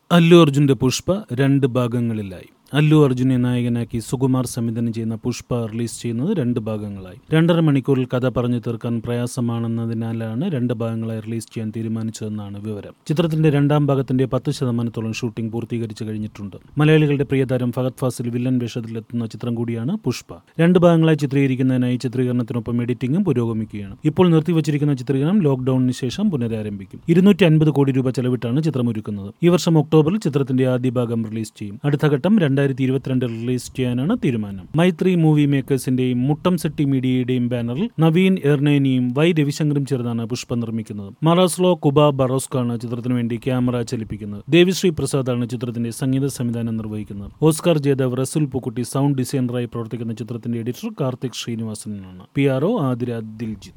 അല്ലു അർജുന്റെ പുഷ്പ രണ്ട് ഭാഗങ്ങളിലായി അല്ലു അർജുനെ നായകനാക്കി സുകുമാർ സംവിധാനം ചെയ്യുന്ന പുഷ്പ റിലീസ് ചെയ്യുന്നത് രണ്ട് ഭാഗങ്ങളായി രണ്ടര മണിക്കൂറിൽ കഥ പറഞ്ഞു തീർക്കാൻ പ്രയാസമാണെന്നതിനാലാണ് രണ്ട് ഭാഗങ്ങളായി റിലീസ് ചെയ്യാൻ തീരുമാനിച്ചതെന്നാണ് വിവരം ചിത്രത്തിന്റെ രണ്ടാം ഭാഗത്തിന്റെ പത്ത് ശതമാനത്തോളം ഷൂട്ടിംഗ് പൂർത്തീകരിച്ചു കഴിഞ്ഞിട്ടുണ്ട് മലയാളികളുടെ പ്രിയതാരം ഫഹദ് ഫാസിൽ വില്ലൻ വേഷത്തിലെത്തുന്ന ചിത്രം കൂടിയാണ് പുഷ്പ രണ്ട് ഭാഗങ്ങളായി ചിത്രീകരിക്കുന്നതിനായി ചിത്രീകരണത്തിനൊപ്പം എഡിറ്റിംഗും പുരോഗമിക്കുകയാണ് ഇപ്പോൾ നിർത്തിവച്ചിരിക്കുന്ന ചിത്രീകരണം ലോക്ഡൌണിന് ശേഷം പുനരാരംഭിക്കും ഇരുന്നൂറ്റി അൻപത് കോടി രൂപ ചെലവിട്ടാണ് ചിത്രം ഒരുക്കുന്നത് ഈ വർഷം ഒക്ടോബറിൽ ചിത്രത്തിന്റെ ആദ്യ ഭാഗം റിലീസ് ചെയ്യും അടുത്ത ഘട്ടം രണ്ടായിരത്തി ഇരുപത്തിരണ്ടിൽ റിലീസ് ചെയ്യാനാണ് തീരുമാനം മൈത്രി മൂവി മേക്കേഴ്സിന്റെയും മുട്ടം സെട്ടി മീഡിയയുടെയും ബാനറിൽ നവീൻ എർണേനിയും വൈ രവിശങ്കറും ചേർന്നാണ് പുഷ്പ നിർമ്മിക്കുന്നത് മറാസ്ലോ കുബ ബറോസ്കാണ് ചിത്രത്തിനു വേണ്ടി ക്യാമറ ചലിപ്പിക്കുന്നത് ദേവിശ്രീ പ്രസാദാണ് ചിത്രത്തിന്റെ സംഗീത സംവിധാനം നിർവഹിക്കുന്നത് ഓസ്കാർ ജേതാവ് റസുൽ പൂക്കുട്ടി സൗണ്ട് ഡിസൈനറായി പ്രവർത്തിക്കുന്ന ചിത്രത്തിന്റെ എഡിറ്റർ കാർത്തിക് ശ്രീനിവാസനാണ് P R O Athira Diljith